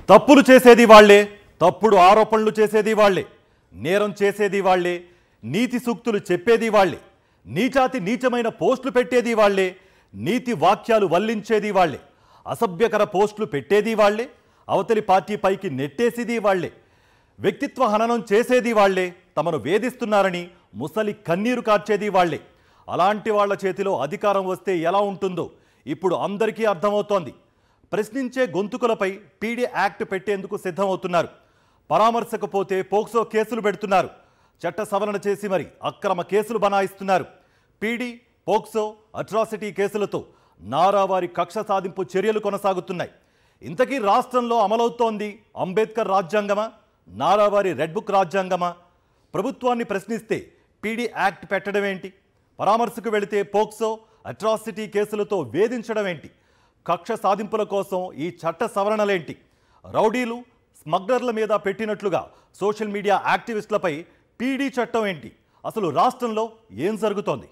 తప్పులు చేసేది వాళ్ళే తప్పుడు ఆరోపణలు చేసేది వాళ్ళే నేరం చేసేది వాళ్ళే నీతి సూక్తులు చెప్పేది వాళ్ళే నీచాతి నీచమైన పోస్టులు పెట్టేది వాళ్ళే నీతి వాక్యాలు వల్లించేది వాళ్ళే అసభ్యకర పోస్టులు పెట్టేది వాళ్ళే అవతలి పార్టీ పైకి నెట్టేసేది వాళ్ళే వ్యక్తిత్వ హననం చేసేది వాళ్ళే తమను వేధిస్తున్నారని ముసలి కన్నీరు కార్చేది వాళ్ళే అలాంటి వాళ్ళ చేతిలో అధికారం వస్తే ఎలా ఉంటుందో ఇప్పుడు అందరికీ అర్థమవుతోంది ప్రశ్నించే గొంతుకులపై పీడీ యాక్ట్ పెట్టేందుకు సిద్ధమవుతున్నారు పరామర్శకపోతే పోక్సో కేసులు పెడుతున్నారు చట్ట సవరణ చేసి మరి అక్రమ కేసులు బనాయిస్తున్నారు పీడీ పోక్సో అట్రాసిటీ కేసులతో నారావారి కక్ష సాధింపు చర్యలు కొనసాగుతున్నాయి ఇంతకీ రాష్ట్రంలో అమలవుతోంది అంబేద్కర్ రాజ్యాంగమా నారావారి రెడ్ బుక్ రాజ్యాంగమా ప్రభుత్వాన్ని ప్రశ్నిస్తే పీడీ యాక్ట్ పెట్టడం ఏంటి పరామర్శకు వెళితే పోక్సో అట్రాసిటీ కేసులతో వేధించడం ఏంటి కక్ష సాధింపుల కోసం ఈ చట్ట సవరణలేంటి రౌడీలు స్మగ్లర్ల మీద పెట్టినట్లుగా సోషల్ మీడియా యాక్టివిస్టులపై పీడీ చట్టం ఏంటి అసలు రాష్ట్రంలో ఏం జరుగుతోంది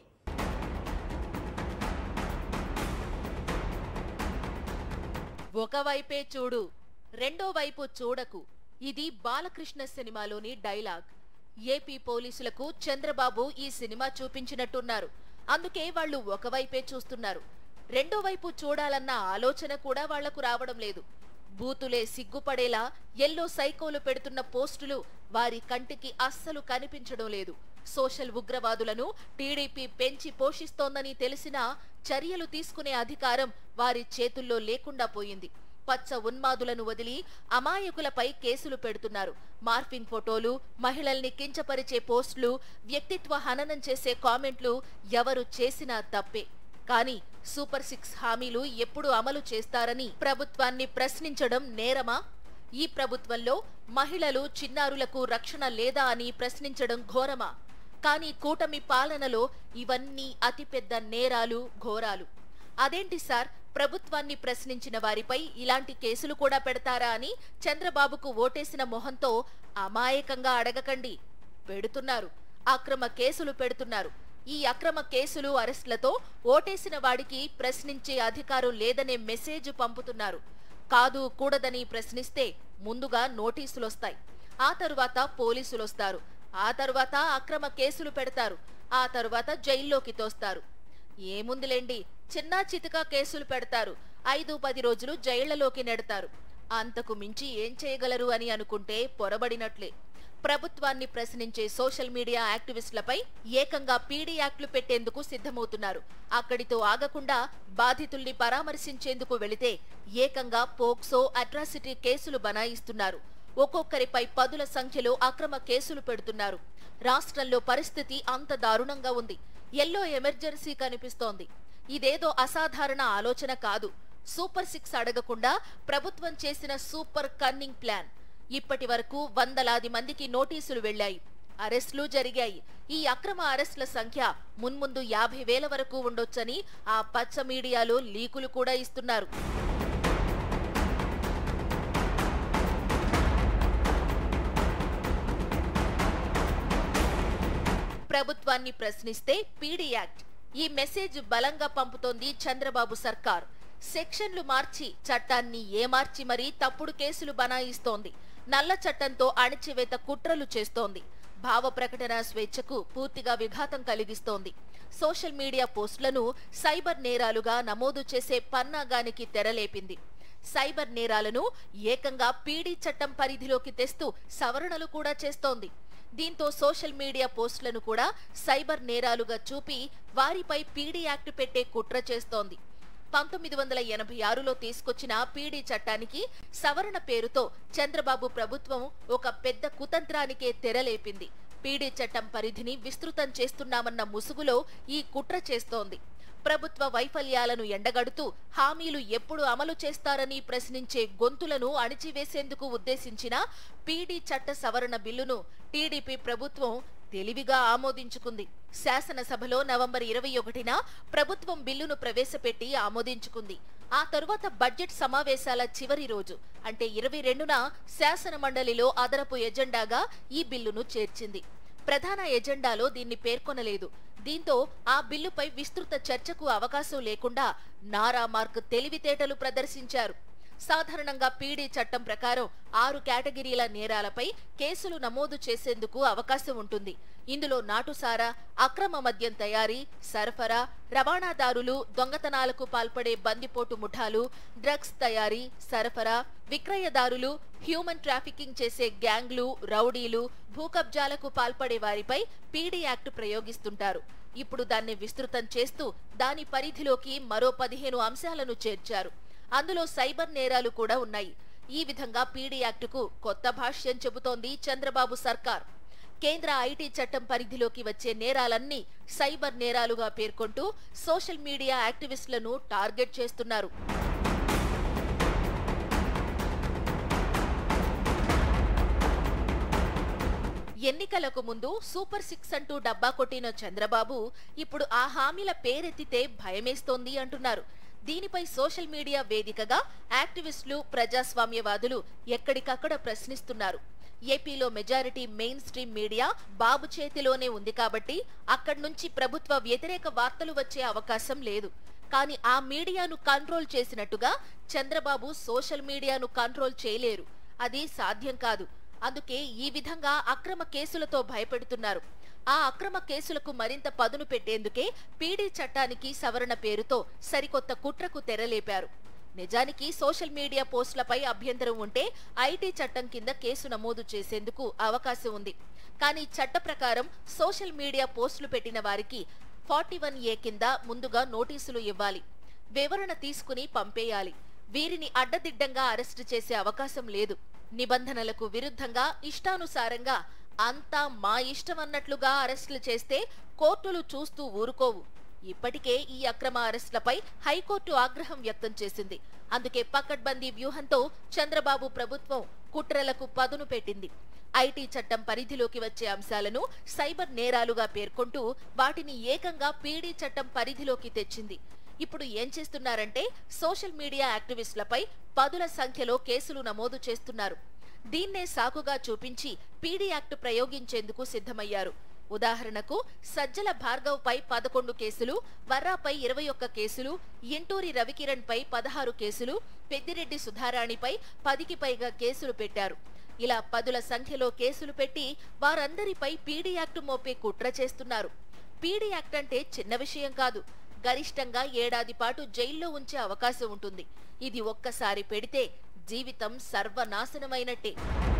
ఒకవైపే చూడు రెండో వైపు చూడకు ఇది బాలకృష్ణ సినిమాలోని డైలాగ్ ఏపీ పోలీసులకు చంద్రబాబు ఈ సినిమా చూపించినట్టున్నారు అందుకే వాళ్ళు ఒకవైపే చూస్తున్నారు రెండో వైపు చూడాలన్న ఆలోచన కూడా వాళ్లకు రావడం లేదు బూతులే సిగ్గుపడేలా ఎల్లో సైకోలు పెడుతున్న పోస్టులు వారి కంటికి అస్సలు కనిపించడం లేదు సోషల్ ఉగ్రవాదులను టీడీపీ పెంచి పోషిస్తోందని తెలిసినా చర్యలు తీసుకునే అధికారం వారి చేతుల్లో లేకుండా పోయింది పచ్చ ఉన్మాదులను వదిలి అమాయకులపై కేసులు పెడుతున్నారు మార్ఫింగ్ ఫోటోలు మహిళల్ని కించపరిచే పోస్టులు వ్యక్తిత్వ హననం చేసే కామెంట్లు ఎవరు చేసినా తప్పే కానీ సూపర్ సిక్స్ హామీలు ఎప్పుడు అమలు చేస్తారని ప్రభుత్వాన్ని ప్రశ్నించడం నేరమా ఈ ప్రభుత్వంలో మహిళలు చిన్నారులకు రక్షణ లేదా అని ప్రశ్నించడం ఘోరమా కానీ కూటమి పాలనలో ఇవన్నీ అతిపెద్ద నేరాలు ఘోరాలు అదేంటి సార్ ప్రభుత్వాన్ని ప్రశ్నించిన వారిపై ఇలాంటి కేసులు కూడా పెడతారా అని చంద్రబాబుకు ఓటేసిన మొహంతో అమాయకంగా అడగకండి పెడుతున్నారు అక్రమ కేసులు పెడుతున్నారు ఈ అక్రమ కేసులు అరెస్టులతో ఓటేసిన వాడికి ప్రశ్నించే అధికారం లేదనే మెసేజ్ పంపుతున్నారు కాదు కూడదని ప్రశ్నిస్తే ముందుగా నోటీసులొస్తాయి ఆ తరువాత పోలీసులొస్తారు ఆ తరువాత అక్రమ కేసులు పెడతారు ఆ తరువాత జైల్లోకి తోస్తారు ఏముందిలేండి చిన్న చితక కేసులు పెడతారు ఐదు పది రోజులు జైళ్లలోకి నెడతారు అంతకు మించి ఏం చేయగలరు అని అనుకుంటే పొరబడినట్లే ప్రభుత్వాన్ని ప్రశ్నించే సోషల్ మీడియా యాక్టివిస్టులపై ఏకంగా పీడీ యాక్ట్లు పెట్టేందుకు సిద్ధమవుతున్నారు అక్కడితో ఆగకుండా బాధితుల్ని పరామర్శించేందుకు వెళితే ఏకంగా పోక్సో అట్రాసిటీ కేసులు బనాయిస్తున్నారు ఒక్కొక్కరిపై పదుల సంఖ్యలో అక్రమ కేసులు పెడుతున్నారు రాష్ట్రంలో పరిస్థితి అంత దారుణంగా ఉంది ఎల్లో ఎమర్జెన్సీ కనిపిస్తోంది ఇదేదో అసాధారణ ఆలోచన కాదు సూపర్ సిక్స్ అడగకుండా ప్రభుత్వం చేసిన సూపర్ కన్నింగ్ ప్లాన్ ఇప్పటి వరకు వందలాది మందికి నోటీసులు వెళ్లాయి అరెస్టులు జరిగాయి ఈ అక్రమ అరెస్టుల సంఖ్య మున్ముందు యాభై వేల వరకు ఉండొచ్చని ఆ పచ్చ మీడియాలో లీకులు కూడా ఇస్తున్నారు ప్రభుత్వాన్ని ప్రశ్నిస్తే పీడీ యాక్ట్ ఈ మెసేజ్ బలంగా పంపుతోంది చంద్రబాబు సర్కార్ సెక్షన్లు మార్చి చట్టాన్ని ఏమార్చి మరీ తప్పుడు కేసులు బనాయిస్తోంది నల్ల చట్టంతో అణిచివేత కుట్రలు చేస్తోంది భావ ప్రకటన స్వేచ్ఛకు పూర్తిగా విఘాతం కలిగిస్తోంది సోషల్ మీడియా పోస్టులను సైబర్ నేరాలుగా నమోదు చేసే పన్నాగానికి తెరలేపింది సైబర్ నేరాలను ఏకంగా పీడీ చట్టం పరిధిలోకి తెస్తూ సవరణలు కూడా చేస్తోంది దీంతో సోషల్ మీడియా పోస్టులను కూడా సైబర్ నేరాలుగా చూపి వారిపై పీడీ యాక్ట్ పెట్టే కుట్ర చేస్తోంది పంతొమ్మిది వందల ఎనభై ఆరులో తీసుకొచ్చిన పీడీ చట్టానికి సవరణ పేరుతో చంద్రబాబు ప్రభుత్వం ఒక పెద్ద కుతంత్రానికే తెరలేపింది పీడీ చట్టం పరిధిని విస్తృతం చేస్తున్నామన్న ముసుగులో ఈ కుట్ర చేస్తోంది ప్రభుత్వ వైఫల్యాలను ఎండగడుతూ హామీలు ఎప్పుడు అమలు చేస్తారని ప్రశ్నించే గొంతులను అణిచివేసేందుకు ఉద్దేశించిన పీడీ చట్ట సవరణ బిల్లును టీడీపీ ప్రభుత్వం తెలివిగా ఆమోదించుకుంది శాసనసభలో నవంబర్ ఇరవై ఒకటిన ప్రభుత్వం బిల్లును ప్రవేశపెట్టి ఆమోదించుకుంది ఆ తరువాత బడ్జెట్ సమావేశాల చివరి రోజు అంటే ఇరవై రెండున శాసన మండలిలో అదనపు ఎజెండాగా ఈ బిల్లును చేర్చింది ప్రధాన ఎజెండాలో దీన్ని పేర్కొనలేదు దీంతో ఆ బిల్లుపై విస్తృత చర్చకు అవకాశం లేకుండా నారా మార్క్ తెలివితేటలు ప్రదర్శించారు సాధారణంగా పీడీ చట్టం ప్రకారం ఆరు కేటగిరీల నేరాలపై కేసులు నమోదు చేసేందుకు అవకాశం ఉంటుంది ఇందులో నాటుసారా అక్రమ మద్యం తయారీ సరఫరా రవాణాదారులు దొంగతనాలకు పాల్పడే బందిపోటు ముఠాలు డ్రగ్స్ తయారీ సరఫరా విక్రయదారులు హ్యూమన్ ట్రాఫికింగ్ చేసే గ్యాంగ్లు రౌడీలు భూకబ్జాలకు పాల్పడే వారిపై పీడీ యాక్ట్ ప్రయోగిస్తుంటారు ఇప్పుడు దాన్ని విస్తృతం చేస్తూ దాని పరిధిలోకి మరో పదిహేను అంశాలను చేర్చారు అందులో సైబర్ నేరాలు కూడా ఉన్నాయి ఈ విధంగా పీడీ యాక్టుకు కొత్త భాష్యం చెబుతోంది చంద్రబాబు సర్కార్ కేంద్ర ఐటీ చట్టం పరిధిలోకి వచ్చే నేరాలన్నీ సైబర్ నేరాలుగా పేర్కొంటూ సోషల్ మీడియా యాక్టివిస్టులను టార్గెట్ చేస్తున్నారు ఎన్నికలకు ముందు సూపర్ సిక్స్ అంటూ డబ్బా కొట్టిన చంద్రబాబు ఇప్పుడు ఆ హామీల పేరెత్తితే భయమేస్తోంది అంటున్నారు దీనిపై సోషల్ మీడియా వేదికగా యాక్టివిస్టులు ప్రజాస్వామ్యవాదులు ఎక్కడికక్కడ ప్రశ్నిస్తున్నారు ఏపీలో majority mainstream media Babu చేతిలోనే ఉంది కాబట్టి అక్కడి నుంచి ప్రభుత్వ వ్యతిరేక వార్తలు వచ్చే అవకాశం లేదు కానీ ఆ మీడియాను కంట్రోల్ చేసినట్టుగా చంద్రబాబు సోషల్ మీడియాను కంట్రోల్ చేయలేరు అది సాధ్యం కాదు అందుకే ఈ విధంగా అక్రమ కేసులతో భయపెడుతున్నారు ఆ అక్రమ కేసులకు మరింత పదును పెట్టేందుకే పీడీ చట్టానికి సవరణ పేరుతో సరికొత్త కుట్రకు తెరలేపారు నిజానికి సోషల్ మీడియా పోస్టులపై అభ్యంతరం ఉంటే ఐటీ చట్టం కింద కేసు నమోదు చేసేందుకు అవకాశం ఉంది కానీ చట్ట ప్రకారం సోషల్ మీడియా పోస్టులు పెట్టిన వారికి ఫార్టీ వన్ ఏ కింద ముందుగా నోటీసులు ఇవ్వాలి వివరణ తీసుకుని పంపేయాలి వీరిని అడ్డదిడ్డంగా అరెస్టు చేసే అవకాశం లేదు నిబంధనలకు విరుద్ధంగా ఇష్టానుసారంగా అంతా మా ఇష్టం అన్నట్లుగా అరెస్టులు చేస్తే కోర్టులు చూస్తూ ఊరుకోవు ఇప్పటికే ఈ అక్రమ అరెస్టులపై హైకోర్టు ఆగ్రహం వ్యక్తం చేసింది అందుకే పకడ్బందీ వ్యూహంతో చంద్రబాబు ప్రభుత్వం కుట్రలకు పదును పెట్టింది ఐటీ చట్టం పరిధిలోకి వచ్చే అంశాలను సైబర్ నేరాలుగా పేర్కొంటూ వాటిని ఏకంగా పీడీ చట్టం పరిధిలోకి తెచ్చింది ఇప్పుడు ఏం చేస్తున్నారంటే సోషల్ మీడియా యాక్టివిస్టులపై పదుల సంఖ్యలో కేసులు నమోదు చేస్తున్నారు దీన్నే సాకుగా చూపించి పీడీ యాక్ట్ ప్రయోగించేందుకు సిద్ధమయ్యారు ఉదాహరణకు సజ్జల భార్గవ్ పై పదకొండు కేసులు వర్రాపై ఇరవై ఒక్క కేసులు ఇంటూరి రవికిరణ్ పై పదహారు కేసులు పెద్దిరెడ్డి సుధారాణిపై పదికి పైగా కేసులు పెట్టారు ఇలా పదుల సంఖ్యలో కేసులు పెట్టి వారందరిపై పీడీ యాక్ట్ మోపే కుట్ర చేస్తున్నారు పీడీ యాక్ట్ అంటే చిన్న విషయం కాదు గరిష్టంగా ఏడాది పాటు జైల్లో ఉంచే అవకాశం ఉంటుంది ఇది ఒక్కసారి పెడితే జీవితం సర్వనాశనమైనట్టే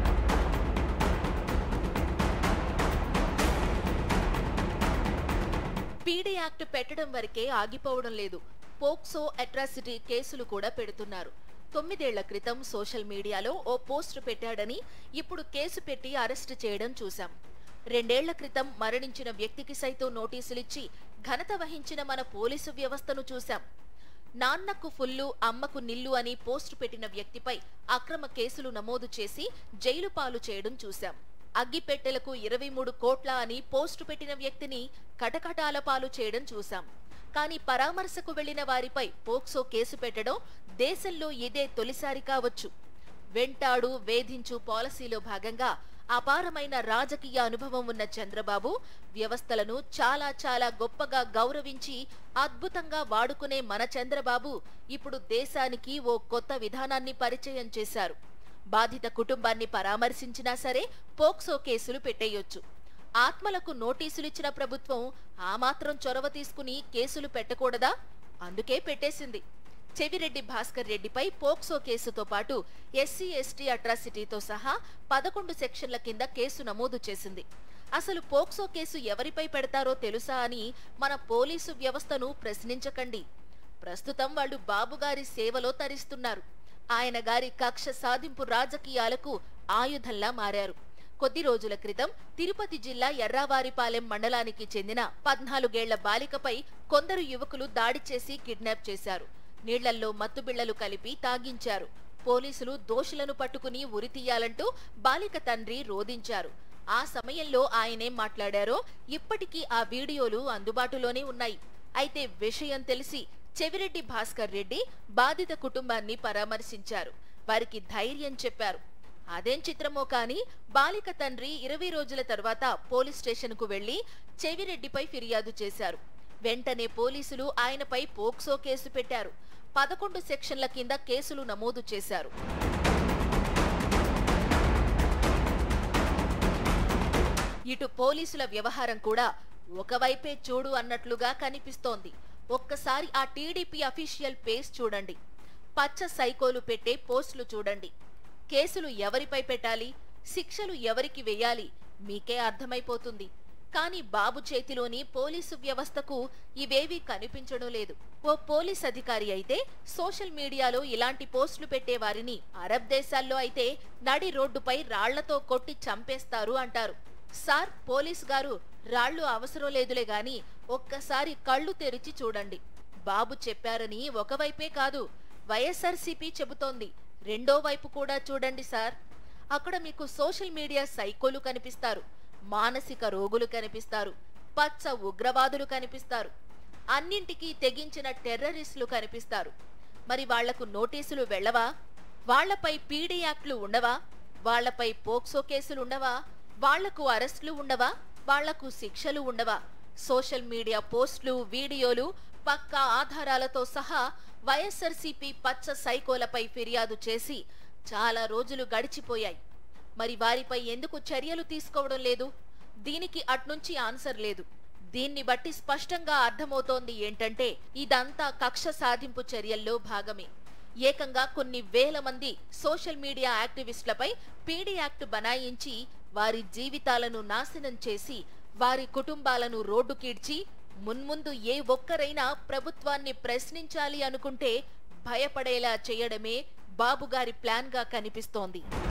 పీడీ యాక్ట్ పెట్టడం వరకే ఆగిపోవడం లేదు పోక్సో అట్రాసిటీ కేసులు కూడా పెడుతున్నారు తొమ్మిదేళ్ల క్రితం సోషల్ మీడియాలో ఓ పోస్ట్ పెట్టాడని ఇప్పుడు కేసు పెట్టి అరెస్టు చేయడం చూశాం రెండేళ్ల క్రితం మరణించిన వ్యక్తికి సైతం నోటీసులిచ్చి ఘనత వహించిన మన పోలీసు వ్యవస్థను చూశాం నాన్నకు ఫుల్లు అమ్మకు నిల్లు అని పోస్టు పెట్టిన వ్యక్తిపై అక్రమ కేసులు నమోదు చేసి జైలు పాలు చేయడం చూశాం అగ్గిపెట్టెలకు ఇరవై మూడు కోట్ల అని పోస్టు పెట్టిన వ్యక్తిని కటకటాల పాలు చేయడం చూశాం కానీ పరామర్శకు వెళ్లిన వారిపై పోక్సో కేసు పెట్టడం దేశంలో ఇదే తొలిసారి కావచ్చు వెంటాడు వేధించు పాలసీలో భాగంగా అపారమైన రాజకీయ అనుభవం ఉన్న చంద్రబాబు వ్యవస్థలను చాలా చాలా గొప్పగా గౌరవించి అద్భుతంగా వాడుకునే మన చంద్రబాబు ఇప్పుడు దేశానికి ఓ కొత్త విధానాన్ని పరిచయం చేశారు బాధిత కుటుంబాన్ని పరామర్శించినా సరే పోక్సో కేసులు పెట్టేయొచ్చు ఆత్మలకు నోటీసులిచ్చిన ప్రభుత్వం ఆ మాత్రం చొరవ తీసుకుని కేసులు పెట్టకూడదా అందుకే పెట్టేసింది చెవిరెడ్డి భాస్కర్ రెడ్డిపై పోక్సో కేసుతో పాటు ఎస్సీ ఎస్టీ అట్రాసిటీతో సహా పదకొండు సెక్షన్ల కింద కేసు నమోదు చేసింది అసలు పోక్సో కేసు ఎవరిపై పెడతారో తెలుసా అని మన పోలీసు వ్యవస్థను ప్రశ్నించకండి ప్రస్తుతం వాళ్ళు బాబుగారి సేవలో తరిస్తున్నారు ఆయన గారి కక్ష సాధింపు రాజకీయాలకు ఆయుధంలా మారారు కొద్ది రోజుల క్రితం తిరుపతి జిల్లా ఎర్రావారిపాలెం మండలానికి చెందిన పద్నాలుగేళ్ల బాలికపై కొందరు యువకులు దాడి చేసి కిడ్నాప్ చేశారు నీళ్లల్లో మత్తుబిళ్లలు కలిపి తాగించారు పోలీసులు దోషులను పట్టుకుని ఉరితీయాలంటూ బాలిక తండ్రి రోదించారు ఆ సమయంలో ఆయనేం మాట్లాడారో ఇప్పటికీ ఆ వీడియోలు అందుబాటులోనే ఉన్నాయి అయితే విషయం తెలిసి చెవిరెడ్డి భాస్కర్ రెడ్డి బాధిత కుటుంబాన్ని పరామర్శించారు వారికి ధైర్యం చెప్పారు అదేం చిత్రమో కాని బాలిక తండ్రి ఇరవై రోజుల తర్వాత పోలీస్ స్టేషన్కు వెళ్లి చెవిరెడ్డిపై ఫిర్యాదు చేశారు వెంటనే పోలీసులు ఆయనపై పోక్సో కేసు పెట్టారు పదకొండు సెక్షన్ల కింద కేసులు నమోదు చేశారు ఇటు పోలీసుల వ్యవహారం కూడా ఒకవైపే చూడు అన్నట్లుగా కనిపిస్తోంది ఒక్కసారి ఆ టీడీపీ అఫీషియల్ పేజ్ చూడండి పచ్చ సైకోలు పెట్టే పోస్టులు చూడండి కేసులు ఎవరిపై పెట్టాలి శిక్షలు ఎవరికి వేయాలి మీకే అర్థమైపోతుంది కానీ బాబు చేతిలోని పోలీసు వ్యవస్థకు ఇవేవీ కనిపించడం లేదు ఓ పోలీస్ అధికారి అయితే సోషల్ మీడియాలో ఇలాంటి పోస్టులు పెట్టే వారిని అరబ్ దేశాల్లో అయితే నడి రోడ్డుపై రాళ్లతో కొట్టి చంపేస్తారు అంటారు సార్ పోలీస్ గారు రాళ్ళు అవసరం లేదులే గాని ఒక్కసారి కళ్ళు తెరిచి చూడండి బాబు చెప్పారని ఒకవైపే కాదు వైఎస్ఆర్సీపీ చెబుతోంది రెండో వైపు కూడా చూడండి సార్ అక్కడ మీకు సోషల్ మీడియా సైకోలు కనిపిస్తారు మానసిక రోగులు కనిపిస్తారు పచ్చ ఉగ్రవాదులు కనిపిస్తారు అన్నింటికీ తెగించిన టెర్రరిస్టులు కనిపిస్తారు మరి వాళ్లకు నోటీసులు వెళ్ళవా వాళ్లపై పీడీ యాక్ట్లు ఉండవా వాళ్లపై పోక్సో కేసులు ఉండవా వాళ్లకు అరెస్టులు ఉండవా వాళ్లకు శిక్షలు ఉండవా సోషల్ మీడియా పోస్టులు వీడియోలు పక్కా ఆధారాలతో సహా వైఎస్ఆర్సీపీ పచ్చ సైకోలపై ఫిర్యాదు చేసి చాలా రోజులు గడిచిపోయాయి మరి వారిపై ఎందుకు చర్యలు తీసుకోవడం లేదు దీనికి అట్నుంచి ఆన్సర్ లేదు దీన్ని బట్టి స్పష్టంగా అర్థమవుతోంది ఏంటంటే ఇదంతా కక్ష సాధింపు చర్యల్లో భాగమే ఏకంగా కొన్ని వేల మంది సోషల్ మీడియా యాక్టివిస్టులపై పీడీ యాక్ట్ బనాయించి వారి జీవితాలను నాశనం చేసి వారి కుటుంబాలను రోడ్డుకీడ్చి మున్ముందు ఏ ఒక్కరైనా ప్రభుత్వాన్ని ప్రశ్నించాలి అనుకుంటే భయపడేలా చేయడమే బాబుగారి ప్లాన్గా కనిపిస్తోంది